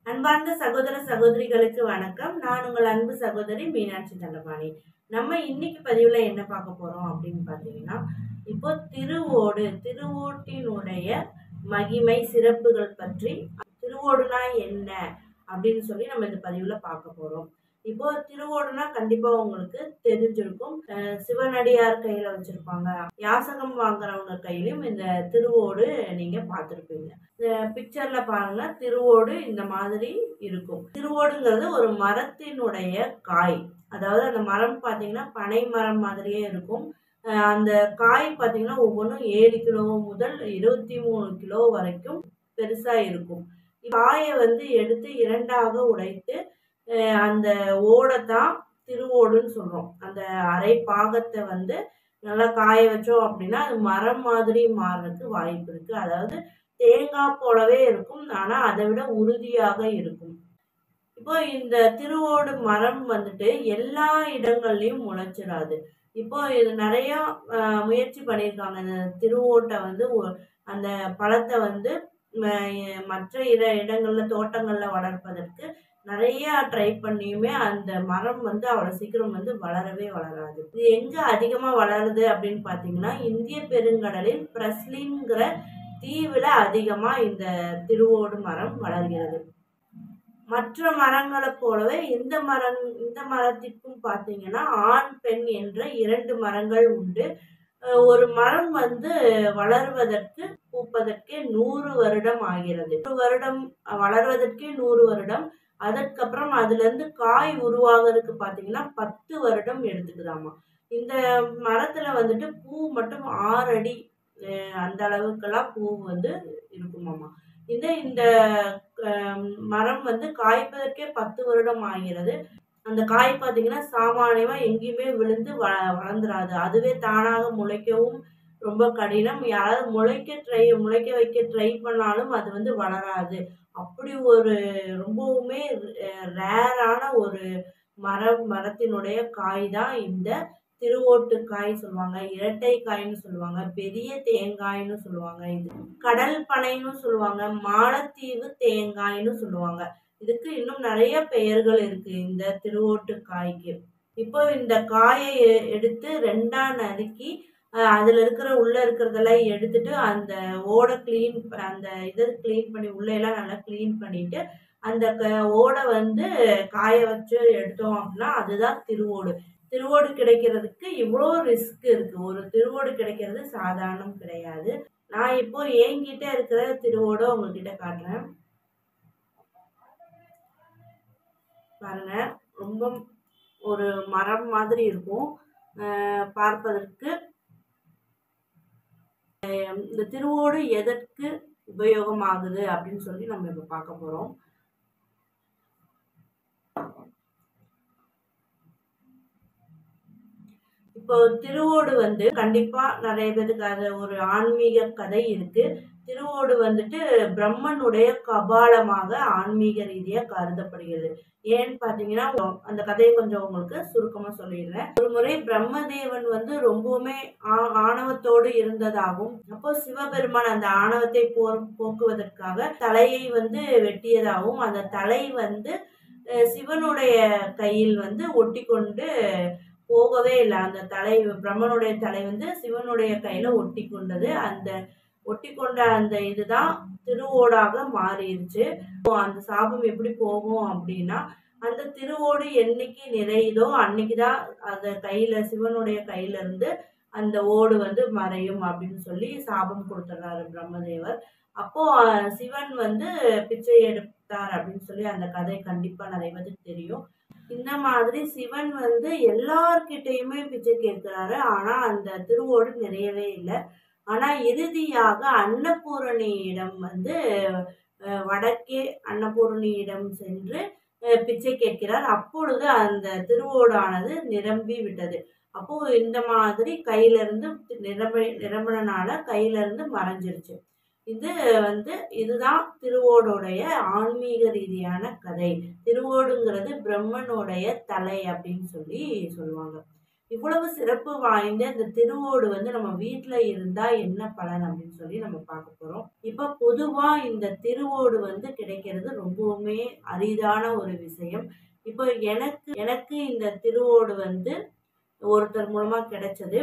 அன்பார்ந்த சகோதர சகோதரிகளுக்கு வணக்கம் நான் உங்கள் அன்பு சகோதரி மீனாட்சி தண்டபாணி நம்ம இன்னைக்கு பதிவுல என்ன பார்க்க போறோம் அப்படின்னு பார்த்தீங்கன்னா இப்போ திருவோடு திருவோட்டினுடைய மகிமை சிறப்புகள் பற்றி திருவோடுனா என்ன அப்படின்னு சொல்லி நம்ம இந்த பதிவுல பார்க்க போறோம் இப்போ திருவோடுனா கண்டிப்பா உங்களுக்கு தெரிஞ்சிருக்கும் அஹ் சிவனடியார் கையில வச்சிருப்பாங்க யாசகம் வாங்குறவங்க கையிலயும் இந்த திருவோடு நீங்க பார்த்திருப்பீங்க இந்த பிக்சர்ல பாருங்க திருவோடு இந்த மாதிரி இருக்கும் திருவோடுங்கிறது ஒரு மரத்தினுடைய காய் அதாவது அந்த மரம் பார்த்தீங்கன்னா பனை மரம் மாதிரியே இருக்கும் அஹ் அந்த காய் பார்த்தீங்கன்னா ஒவ்வொன்றும் ஏழு கிலோ முதல் இருபத்தி மூணு கிலோ வரைக்கும் பெருசா இருக்கும் காயை வந்து எடுத்து இரண்டாக உடைத்து அஹ் அந்த ஓடை தான் திருவோடுன்னு சொல்றோம் அந்த அரை பாகத்தை வந்து நல்லா காய வச்சோம் அப்படின்னா அது மரம் மாதிரி மாறுறதுக்கு வாய்ப்பு இருக்கு அதாவது தேங்காய் போலவே இருக்கும் ஆனா அதை விட உறுதியாக இருக்கும் இப்போ இந்த திருவோடு மரம் வந்துட்டு எல்லா இடங்கள்லயும் முளைச்சிடாது இப்போ இது நிறைய ஆஹ், முயற்சி பண்ணியிருக்காங்க இந்த திருவோட்டை வந்து ஒ- அந்த பழத்தை வந்து ம- மற்ற இட இடங்கள்ல தோட்டங்கள்ல வளர்ப்பதற்கு நிறைய ட்ரை பண்ணியுமே அந்த மரம் வந்து அவ்வளோ சீக்கிரம் வந்து வளரவே வளராது இது எங்க அதிகமா வளருது அப்படின்னு பார்த்தீங்கன்னா இந்திய பெருங்கடலில் பிரஸ்லின்கிற தீவுல அதிகமா இந்த திருவோடு மரம் வளர்கிறது மற்ற மரங்களைப் போலவே இந்த மரம் இந்த மரத்திற்கும் பார்த்தீங்கன்னா ஆண் பெண் என்ற இரண்டு மரங்கள் உண்டு அஹ் ஒரு மரம் வந்து வளர்வதற்கு பூப்பதற்கே நூறு வருடம் ஆகிறது ஒரு வருடம் வளர்வதற்கே நூறு வருடம் அதற்கப்புறம் அதுல இருந்து காய் உருவாகிறதுக்கு பார்த்தீங்கன்னா பத்து வருடம் எடுத்துக்குதாமா இந்த மரத்துல வந்துட்டு பூ மட்டும் ஆறு அடி அஹ் அந்த அளவுக்கெல்லாம் பூ வந்து இருக்குமாமா இந்த இந்த அஹ், மரம் வந்து காய்ப்பதற்கே பத்து வருடம் ஆகிறது அந்த காய் பார்த்தீங்கன்னா சாமானியமா எங்கேயுமே விழுந்து வ வளர்ந்துராது அதுவே தானாக முளைக்கவும் ரொம்ப கடினம் யாராவது முளைக்க ட்ரை முளைக்க வைக்க ட்ரை பண்ணாலும் அது வந்து வளராது அப்படி ஒரு ரொம்பவுமே ரேரான ஒரு மரம் மரத்தினுடைய காய் தான் இந்த திருவோட்டுக்காய் சொல்லுவாங்க இரட்டை காய்னு சொல்லுவாங்க பெரிய தேங்காய்னு சொல்லுவாங்க இது கடல் பனைன்னு சொல்லுவாங்க மாலத்தீவு தேங்காய்னு சொல்லுவாங்க இதுக்கு இன்னும் நிறைய பெயர்கள் இருக்கு இந்த திருவோட்டுக்காய்க்கு இப்போ இந்த காயை எ- எடுத்து ரெண்டா நறுக்கி அஹ், அதுல இருக்கிற உள்ள இருக்கிறதெல்லாம் எடுத்துட்டு அந்த ஓடை க்ளீன் அந்த இதை க்ளீன் பண்ணி உள்ள எல்லாம் நல்லா க்ளீன் பண்ணிட்டு அந்த க- ஓடை வந்து காய வச்சு எடுத்தோம் அப்படின்னா அதுதான் திருவோடு திருவோடு கிடைக்கிறதுக்கு இவ்வளோ ரிஸ்க் இருக்கு ஒரு திருவோடு கிடைக்கிறது சாதாரணம் கிடையாது நான் இப்போ என்கிட்ட இருக்கிற திருவோடை உங்ககிட்ட காட்டுறேன் பாருங்க ரொம்ப ஒரு மரம் மாதிரி இருக்கும் அஹ் பார்ப்பதற்கு அஹ் இந்த திருவோடு எதற்கு உபயோகமாகுது அப்படின்னு சொல்லி நம்ம இப்போ பார்க்க போறோம் இப்போ திருவோடு வந்து கண்டிப்பா நிறைய பேருக்கு அது ஒரு ஆன்மீக கதை இருக்கு திருவோடு வந்துட்டு பிரம்மனுடைய கபாலமாக ஆன்மீக ரீதியா கருதப்படுகிறது ஏன்னு பாத்தீங்கன்னா அந்த கதையை கொஞ்சம் உங்களுக்கு சுருக்கமா சொல்லிடுறேன் ஒரு முறை பிரம்மதேவன் வந்து ரொம்பவுமே ஆ- ஆணவத்தோடு இருந்ததாகவும் அப்போ சிவபெருமான் அந்த ஆணவத்தை போ போக்குவதற்காக தலையை வந்து வெட்டியதாகவும் அந்த தலை வந்து அஹ், சிவனுடைய கையில் வந்து ஒட்டி கொண்டு போகவே இல்லை அந்த தலை பிரம்மனுடைய தலை வந்து சிவனுடைய கையில ஒட்டி கொண்டது அந்த ஒட்டி கொண்ட அந்த இதுதான் திருவோடாக மாறிடுச்சு இப்போ அந்த சாபம் எப்படி போகும் அப்படின்னா அந்த திருவோடு என்னைக்கு நிறையுதோ அன்னைக்குதான் அந்த கையில சிவனுடைய கையில இருந்து அந்த ஓடு வந்து மறையும் அப்படின்னு சொல்லி சாபம் கொடுத்துறாரு பிரம்மதேவர் அப்போ அஹ், சிவன் வந்து பிச்சை எடுத்தார் அப்படின்னு சொல்லி அந்த கதை கண்டிப்பா நிறைய பேருக்கு தெரியும் இந்த மாதிரி சிவன் வந்து எல்லார்கிட்டயுமே பிச்சை கேட்கிறாரு ஆனா அந்த திருவோடு நிறையவே இல்லை ஆனா இறுதியாக அன்னபூரணியிடம் வந்து அஹ், வடக்கே அன்னபூரணியிடம் சென்று அஹ், பிச்சை கேட்கிறார் அப்பொழுது அந்த திருவோடானது நிரம்பி விட்டது அப்போ இந்த மாதிரி கையில இருந்து நிரம்ப நிரம்பினால கையில இருந்து மறைஞ்சிருச்சு இது வந்து இதுதான் திருவோடுடைய ஆன்மீக ரீதியான கதை திருவோடுங்கிறது பிரம்மனுடைய தலை அப்படின்னு சொல்லி சொல்லுவாங்க இவ்வளவு சிறப்பு வாய்ந்த இந்த திருவோடு வந்து நம்ம வீட்டில் இருந்தால் என்ன பலன் அப்படின்னு சொல்லி நம்ம பார்க்க போகிறோம் இப்போ பொதுவாக இந்த திருவோடு வந்து கிடைக்கிறது ரொம்பவுமே அரிதான ஒரு விஷயம் இப்போ எனக்கு எனக்கு இந்த திருவோடு வந்து ஒருத்தர் மூலமாக கிடைச்சது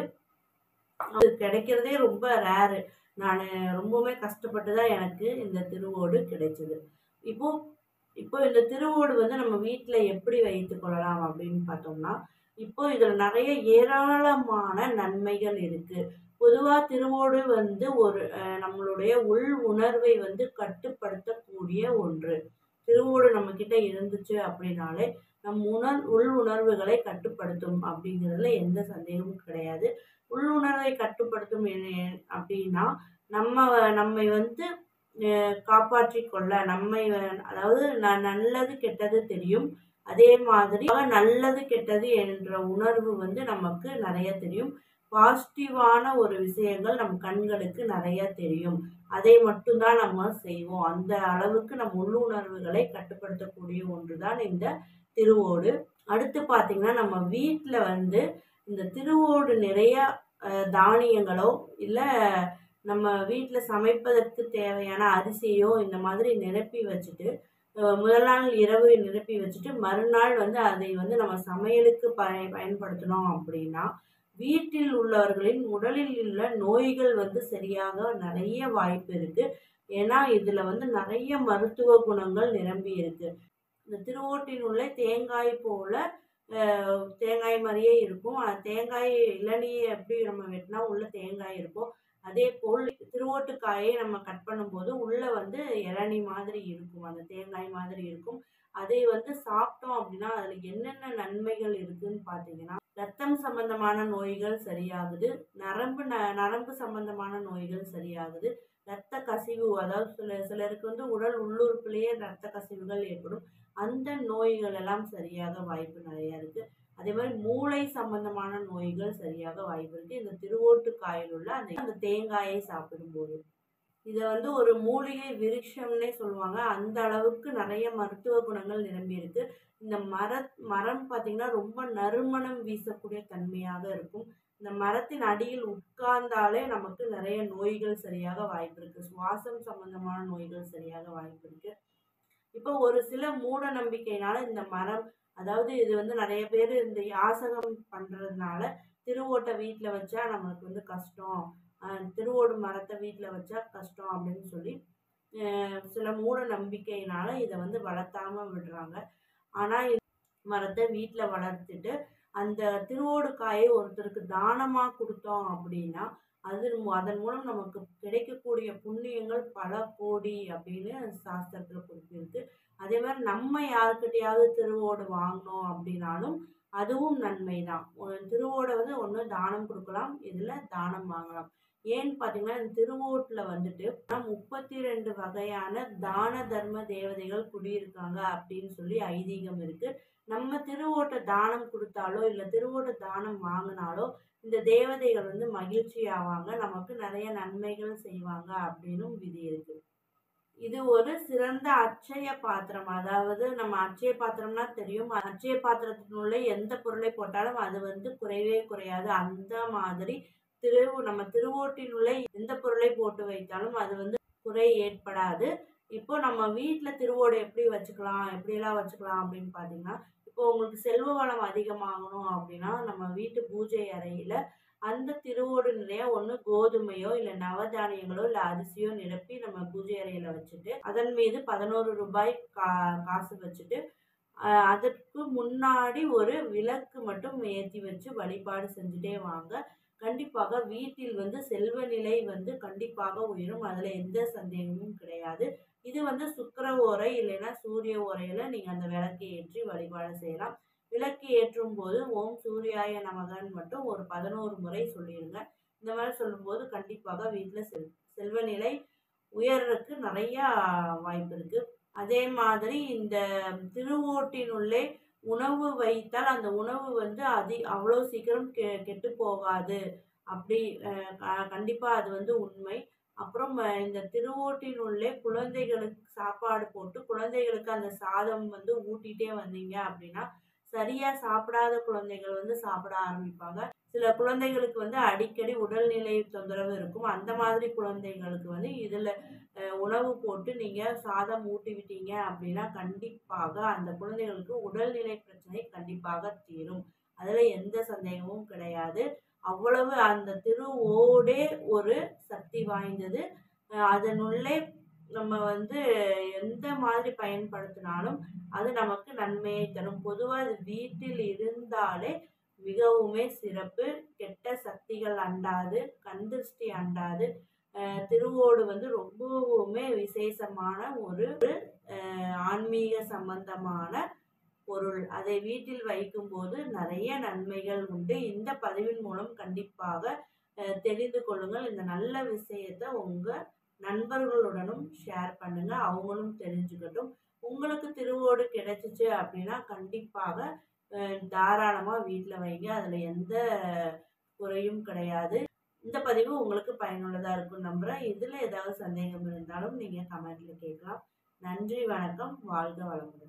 அது கிடைக்கிறதே ரொம்ப ரேரு நான் ரொம்பவுமே கஷ்டப்பட்டு தான் எனக்கு இந்த திருவோடு கிடைச்சது இப்போ இப்போ இந்த திருவோடு வந்து நம்ம வீட்டில் எப்படி வைத்து கொள்ளலாம் அப்படின்னு பார்த்தோம்னா இப்போ இதில் நிறைய ஏராளமான நன்மைகள் இருக்குது பொதுவாக திருவோடு வந்து ஒரு அஹ், நம்மளுடைய உள் உணர்வை வந்து கட்டுப்படுத்தக்கூடிய ஒன்று திருவோடு நம்மக்கிட்ட இருந்துச்சு அப்படின்னாலே நம் உணர் உள் உணர்வுகளை கட்டுப்படுத்தும் அப்படிங்கிறதுல எந்த சந்தேகமும் கிடையாது உள்ளுணர்வை கட்டுப்படுத்தும் என்ன- அப்படின்னா நம்ம நம்மை வந்து அஹ், காப்பாற்றிக் கொள்ள நம்மை வ- அதாவது ந- நல்லது கெட்டது தெரியும் அதே மாதிரி நல்லது கெட்டது என்ற உணர்வு வந்து நமக்கு நிறைய தெரியும் பாசிட்டிவான ஒரு விஷயங்கள் நம் கண்களுக்கு நிறைய தெரியும் அதை மட்டும்தான் நம்ம செய்வோம் அந்த அளவுக்கு நம் உள்ளுணர்வுகளை கட்டுப்படுத்தக்கூடிய ஒன்று தான் இந்த திருவோடு அடுத்து பார்த்தீங்கன்னா நம்ம வீட்டில் வந்து இந்த திருவோடு நிறைய அஹ், தானியங்களோ இல்லை நம்ம வீட்டில் சமைப்பதற்கு தேவையான அரிசியோ இந்த மாதிரி நிரப்பி வச்சுட்டு அஹ், முதல் நாள் இரவு நிரப்பி வச்சுட்டு மறுநாள் வந்து அதை வந்து நம்ம சமையலுக்கு பய பயன்படுத்தினோம் அப்படின்னா வீட்டில் உள்ளவர்களின் உடலில் உள்ள நோய்கள் வந்து சரியாக நிறைய வாய்ப்பு இருக்குது ஏன்னா இதில் வந்து நிறைய மருத்துவ குணங்கள் நிரம்பி இருக்கு இந்த திருவோட்டின் உள்ள தேங்காய் போல அஹ், தேங்காய் மாதிரியே இருக்கும் அஹ், தேங்காய் இளநியை எப்படி நம்ம வெட்டினா உள்ள தேங்காய் இருக்கும் அதே போல் திருவோட்டுக்காயை நம்ம கட் பண்ணும்போது உள்ள வந்து இளநி மாதிரி இருக்கும் அந்த தேங்காய் மாதிரி இருக்கும் அதை வந்து சாப்பிட்டோம் அப்படின்னா அதில் என்னென்ன நன்மைகள் இருக்குன்னு பார்த்தீங்கன்னா ரத்தம் சம்பந்தமான நோய்கள் சரியாகுது நரம்பு ந நரம்பு சம்பந்தமான நோய்கள் சரியாகுது ரத்த கசிவு அதாவது சில சிலருக்கு வந்து உடல் உள்ளுறுப்பிலேயே ரத்த கசிவுகள் ஏற்படும் அந்த நோய்கள் எல்லாம் சரியாக வாய்ப்பு நிறைய இருக்கு அதே மாதிரி மூளை சம்பந்தமான நோய்கள் சரியாக வாய்ப்பு இருக்கு இந்த திருவோட்டுக்காயில் உள்ள அந்த அந்த தேங்காயை சாப்பிடும்போது இதை வந்து ஒரு மூலிகை விருட்சம்னே சொல்லுவாங்க அந்த அளவுக்கு நிறைய மருத்துவ குணங்கள் நிரம்பி இருக்கு இந்த மர மரம் பார்த்தீங்கன்னா ரொம்ப நறுமணம் வீசக்கூடிய தன்மையாக இருக்கும் இந்த மரத்தின் அடியில் உட்கார்ந்தாலே நமக்கு நிறைய நோய்கள் சரியாக வாய்ப்பு இருக்கு சுவாசம் சம்பந்தமான நோய்கள் சரியாக வாய்ப்பு இருக்கு இப்போ ஒரு சில மூட நம்பிக்கையினால இந்த மரம் அதாவது இது வந்து நிறைய பேர் இந்த யாசகம் பண்றதுனால திருவோட்டை வீட்டில் வச்சா நம்மளுக்கு வந்து கஷ்டம் அஹ் திருவோடு மரத்தை வீட்டில் வச்சா கஷ்டம் அப்படின்னு சொல்லி அஹ் சில மூட நம்பிக்கையினால இதை வந்து வளர்த்தாம விடுறாங்க ஆனால் மரத்தை வீட்டில் வளர்த்துட்டு அந்த திருவோடு காயை ஒருத்தருக்கு தானமாக கொடுத்தோம் அப்படின்னா அது மு- அதன் மூலம் நமக்கு கிடைக்கக்கூடிய புண்ணியங்கள் பல கோடி அப்படின்னு சாஸ்திரத்தில் குறிப்பிருக்கு அதே மாதிரி நம்ம யாருக்கிட்டையாவது திருவோடு வாங்கினோம் அப்படின்னாலும் அதுவும் நன்மை தான் திருவோடை வந்து ஒன்று தானம் கொடுக்கலாம் இதில் தானம் வாங்கலாம் ஏன்னு பார்த்தீங்கன்னா இந்த திருவோட்டில் வந்துட்டு முப்பத்தி ரெண்டு வகையான தான தர்ம தேவதைகள் குடியிருக்காங்க அப்படின்னு சொல்லி ஐதீகம் இருக்கு நம்ம திருவோட்டை தானம் கொடுத்தாலோ இல்லை திருவோட்டை தானம் வாங்கினாலோ இந்த தேவதைகள் வந்து மகிழ்ச்சி ஆவாங்க நமக்கு நிறைய நன்மைகள் செய்வாங்க அப்படின்னும் விதி இருக்கு இது ஒரு சிறந்த அட்சய பாத்திரம் அதாவது நம்ம அட்சய பாத்திரம்னா தெரியும் அட்சய பாத்திரத்தினுள்ள எந்த பொருளை போட்டாலும் அது வந்து குறையவே குறையாது அந்த மாதிரி திரு நம்ம திருவோட்டினுள்ள எந்த பொருளை போட்டு வைத்தாலும் அது வந்து குறை ஏற்படாது இப்போ நம்ம வீட்டில் திருவோடு எப்படி வச்சுக்கலாம் எப்படியெல்லாம் வச்சுக்கலாம் அப்படின்னு பார்த்தீங்கன்னா இப்போ உங்களுக்கு செல்வ வளம் அதிகமாகணும் அப்படின்னா நம்ம வீட்டு பூஜை அறையில் அந்த திருவோடு நிறைய ஒன்று கோதுமையோ இல்லை நவதானியங்களோ இல்லை அரிசியோ நிரப்பி நம்ம பூஜை அறையில் வச்சுட்டு அதன் மீது பதினோரு ரூபாய் கா காசு வச்சுட்டு ஆஹ் அதற்கு முன்னாடி ஒரு விளக்கு மட்டும் ஏற்றி வச்சு வழிபாடு செஞ்சுட்டே வாங்க கண்டிப்பாக வீட்டில் வந்து செல்வ நிலை வந்து கண்டிப்பாக உயரும் அதில் எந்த சந்தேகமும் கிடையாது இது வந்து சுக்கிர ஓரை இல்லைன்னா சூரிய ஓரையில் நீங்கள் அந்த விளக்கை ஏற்றி வழிபாடு செய்யலாம் விளக்கு ஏற்றும் போது ஓம் சூர்யாய நமகன் மட்டும் ஒரு பதினோரு முறை சொல்லிடுங்க இந்த மாதிரி சொல்லும்போது கண்டிப்பாக வீட்டில் செல் செல்வ நிலை உயர்றதுக்கு நிறையா வாய்ப்பு இருக்கு அதே மாதிரி இந்த திருவோட்டினுள்ளே உணவு வைத்தால் அந்த உணவு வந்து அதி அவ்வளோ சீக்கிரம் கெ கெட்டு போகாது அப்படி கண்டிப்பாக அது வந்து உண்மை அப்புறம் அஹ், இந்த திருவோட்டினுள்ளே குழந்தைகளுக்கு சாப்பாடு போட்டு குழந்தைகளுக்கு அந்த சாதம் வந்து ஊட்டிகிட்டே வந்தீங்க அப்படின்னா சரியாக சாப்பிடாத குழந்தைகள் வந்து சாப்பிட ஆரம்பிப்பாங்க சில குழந்தைகளுக்கு வந்து அடிக்கடி உடல்நிலை தொந்தரவு இருக்கும் அந்த மாதிரி குழந்தைகளுக்கு வந்து இதில் உணவு போட்டு நீங்கள் சாதம் ஊட்டி விட்டீங்க அப்படின்னா கண்டிப்பாக அந்த குழந்தைகளுக்கு உடல்நிலை பிரச்சனை கண்டிப்பாக தீரும் அதில் எந்த சந்தேகமும் கிடையாது அவ்வளவு அந்த திருவோடே ஒரு சக்தி வாய்ந்தது அஹ் அதனுள்ளே நம்ம வந்து எந்த மாதிரி பயன்படுத்தினாலும் அது நமக்கு நன்மையை தரும் பொதுவாக அது வீட்டில் இருந்தாலே மிகவுமே சிறப்பு கெட்ட சக்திகள் அண்டாது கண் திருஷ்டி அண்டாது அஹ் திருவோடு வந்து ரொம்பவுமே விசேஷமான ஒரு அஹ் ஆன்மீக சம்பந்தமான பொருள் அதை வீட்டில் வைக்கும்போது நிறைய நன்மைகள் உண்டு இந்த பதிவின் மூலம் கண்டிப்பாக அஹ் தெரிந்து கொள்ளுங்கள் இந்த நல்ல விஷயத்தை உங்கள் நண்பர்களுடனும் ஷேர் பண்ணுங்க அவங்களும் தெரிஞ்சுக்கட்டும் உங்களுக்கு திருவோடு கிடைச்சிச்சு அப்படின்னா கண்டிப்பாக அஹ் தாராளமாக வீட்டில் வைங்க அதில் எந்த குறையும் கிடையாது இந்த பதிவு உங்களுக்கு பயனுள்ளதாக இருக்கும் நம்புகிறேன் இதில் ஏதாவது சந்தேகம் இருந்தாலும் நீங்கள் கமெண்ட்டில் கேட்கலாம் நன்றி வணக்கம் வாழ்க வளமுடன்